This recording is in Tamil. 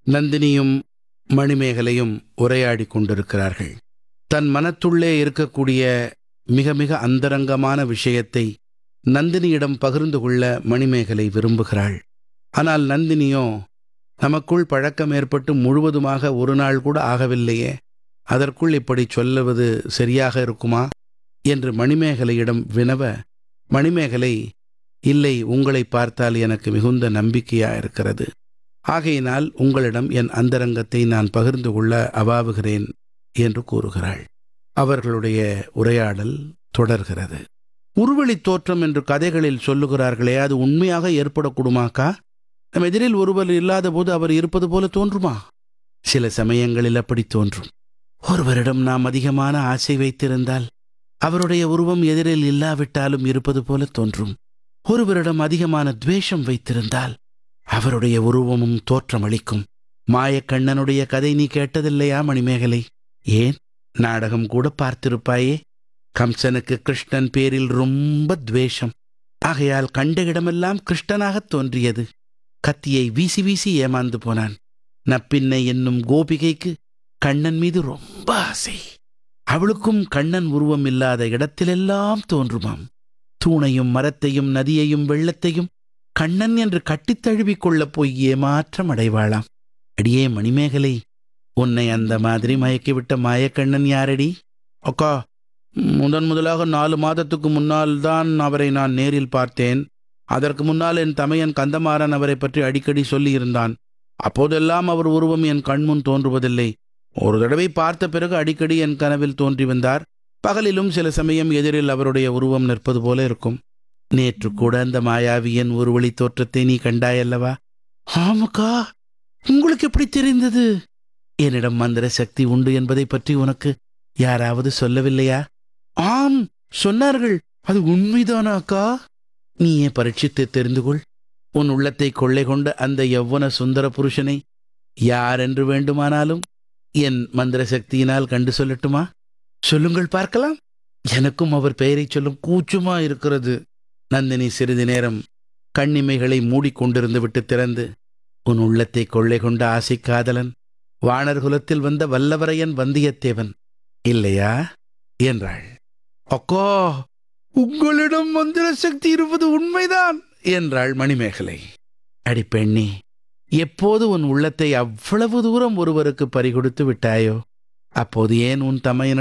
நந்தினியும் மணிமேகலையும் உரையாடிக் கொண்டிருக்கிறார்கள் தன் மனத்துள்ளே இருக்கக்கூடிய மிக மிக அந்தரங்கமான விஷயத்தை நந்தினியிடம் பகிர்ந்து கொள்ள மணிமேகலை விரும்புகிறாள் ஆனால் நந்தினியோ நமக்குள் பழக்கம் ஏற்பட்டு முழுவதுமாக ஒரு நாள் கூட ஆகவில்லையே அதற்குள் இப்படி சொல்லுவது சரியாக இருக்குமா என்று மணிமேகலையிடம் வினவ மணிமேகலை இல்லை உங்களை பார்த்தால் எனக்கு மிகுந்த நம்பிக்கையா இருக்கிறது ஆகையினால் உங்களிடம் என் அந்தரங்கத்தை நான் பகிர்ந்து கொள்ள அவாவுகிறேன் என்று கூறுகிறாள் அவர்களுடைய உரையாடல் தொடர்கிறது உருவெளித் தோற்றம் என்று கதைகளில் சொல்லுகிறார்களே அது உண்மையாக ஏற்படக்கூடுமாக்கா நம் எதிரில் ஒருவர் இல்லாத போது அவர் இருப்பது போல தோன்றுமா சில சமயங்களில் அப்படி தோன்றும் ஒருவரிடம் நாம் அதிகமான ஆசை வைத்திருந்தால் அவருடைய உருவம் எதிரில் இல்லாவிட்டாலும் இருப்பது போல தோன்றும் ஒருவரிடம் அதிகமான துவேஷம் வைத்திருந்தால் அவருடைய உருவமும் தோற்றமளிக்கும் மாயக்கண்ணனுடைய கதை நீ கேட்டதில்லையா மணிமேகலை ஏன் நாடகம் கூட பார்த்திருப்பாயே கம்சனுக்கு கிருஷ்ணன் பேரில் ரொம்ப துவேஷம் ஆகையால் கண்ட இடமெல்லாம் கிருஷ்ணனாகத் தோன்றியது கத்தியை வீசி வீசி ஏமாந்து போனான் நப்பின்னை என்னும் கோபிகைக்கு கண்ணன் மீது ரொம்ப ஆசை அவளுக்கும் கண்ணன் உருவம் இல்லாத இடத்திலெல்லாம் தோன்றுமாம் தூணையும் மரத்தையும் நதியையும் வெள்ளத்தையும் கண்ணன் என்று கட்டித் தழுவிக் கொள்ளப் போய் ஏமாற்றம் அடைவாளாம் அடியே மணிமேகலை உன்னை அந்த மாதிரி மயக்கிவிட்ட மாயக்கண்ணன் யாரடி அக்கா முதன் முதலாக நாலு மாதத்துக்கு முன்னால் தான் அவரை நான் நேரில் பார்த்தேன் அதற்கு முன்னால் என் தமையன் கந்தமாறன் அவரை பற்றி அடிக்கடி சொல்லியிருந்தான் அப்போதெல்லாம் அவர் உருவம் என் கண்முன் தோன்றுவதில்லை ஒரு தடவை பார்த்த பிறகு அடிக்கடி என் கனவில் தோன்றி வந்தார் பகலிலும் சில சமயம் எதிரில் அவருடைய உருவம் நிற்பது போல இருக்கும் நேற்று கூட அந்த மாயாவியின் ஒருவழி தோற்றத்தை நீ கண்டாயல்லவா ஆமாக்கா உங்களுக்கு எப்படி தெரிந்தது என்னிடம் மந்திர சக்தி உண்டு என்பதை பற்றி உனக்கு யாராவது சொல்லவில்லையா ஆம் சொன்னார்கள் அது உண்மைதானா அக்கா நீயே பரீட்சித்து தெரிந்து கொள் உன் உள்ளத்தை கொள்ளை கொண்ட அந்த யௌவன சுந்தர புருஷனை யார் என்று வேண்டுமானாலும் என் மந்திர சக்தியினால் கண்டு சொல்லட்டுமா சொல்லுங்கள் பார்க்கலாம் எனக்கும் அவர் பெயரை சொல்லும் கூச்சமா இருக்கிறது நந்தினி சிறிது நேரம் கண்ணிமைகளை மூடிக்கொண்டிருந்து விட்டு திறந்து உன் உள்ளத்தை கொள்ளை கொண்ட ஆசை காதலன் வாணர் குலத்தில் வந்த வல்லவரையன் வந்தியத்தேவன் இல்லையா என்றாள் அக்கா உங்களிடம் மந்திர சக்தி இருப்பது உண்மைதான் என்றாள் மணிமேகலை அடி பெண்ணே எப்போது உன் உள்ளத்தை அவ்வளவு தூரம் ஒருவருக்கு பறிகொடுத்து விட்டாயோ அப்போது ஏன் உன் தமையன்